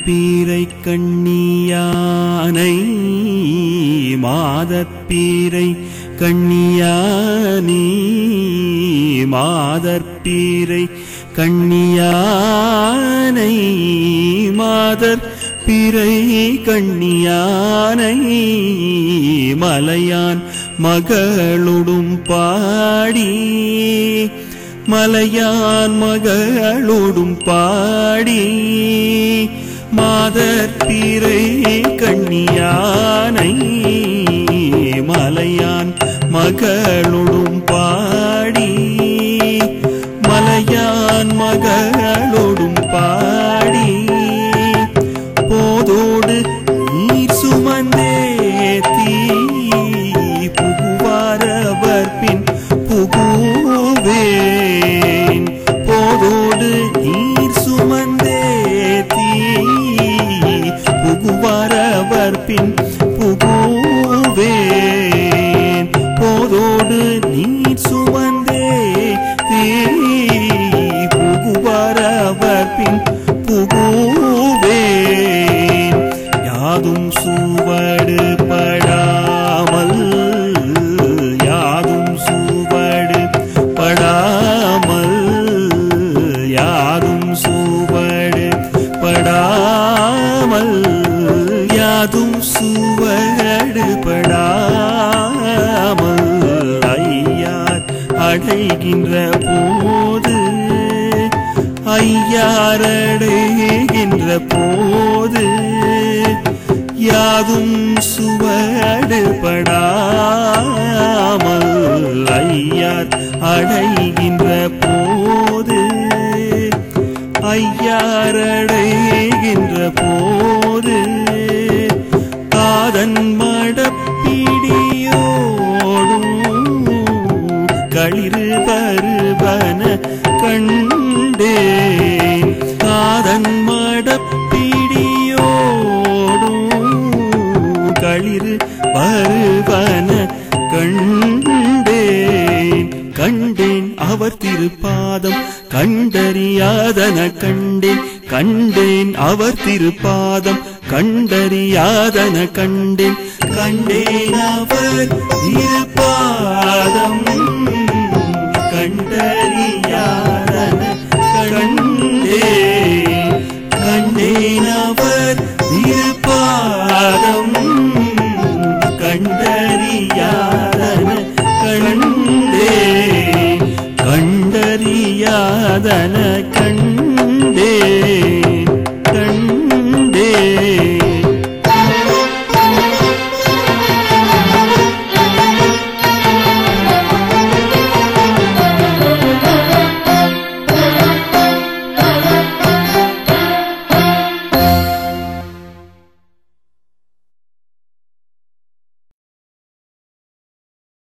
மணப்பீரை கண்ணியானை மாதப்பீரை கண்ணியானி மாதற்பீரை கண்ணியானை மாதர் பிறை கண்ணியானை மலையான் மகளொடும் பாடி மலையான் மகளோடும் பாடி மாதர் பிறை கண்ணியானை மலையான் மகளோடும் பாடி மலையான் மகளோடும் பாடி போதோடு நீர் சுமந்தேத்தி புகுவாரவர் பின் புகுவேன் போதோடு நீர் சுமந்தேத்தி புகுவாரவர் பின் புகுவேன் போதோடு நீர் சுமந்தே தீ புகுவாரவர் பின் புகுவேன் யாதும் சூவடு படாமல் யாதும் சூவடு படாமல் யாதும் சூவடு படாமல் யாதும் சூவடு படாமல் ஐயார் அடைகின்ற போது ஐயாரடைகின்ற போது யாதும் சுவடு படாமல் ஐயார் அடைகின்ற போது ஐயாரடைகின்ற போது காதன் மடப்பிடியோடும் களிறு பருவன கண்டேன் காதன் மடப்பிடியோடும் களிறு பருவன கண்டேன் கண்டேன் அவர் திருப்பாதம் கண்டறியாதன கண்டேன் கண்டேன் அவர் திருப்பாதம் கண்டறியாதன கண்டேன் கண்டேன் அவர் திருப்பாதம் கண்டறியாதன கண்டேன் கண்டேன் அவர் திருப்பாதம் கண்டறியாதன கண்டேன் கண்டறியாதன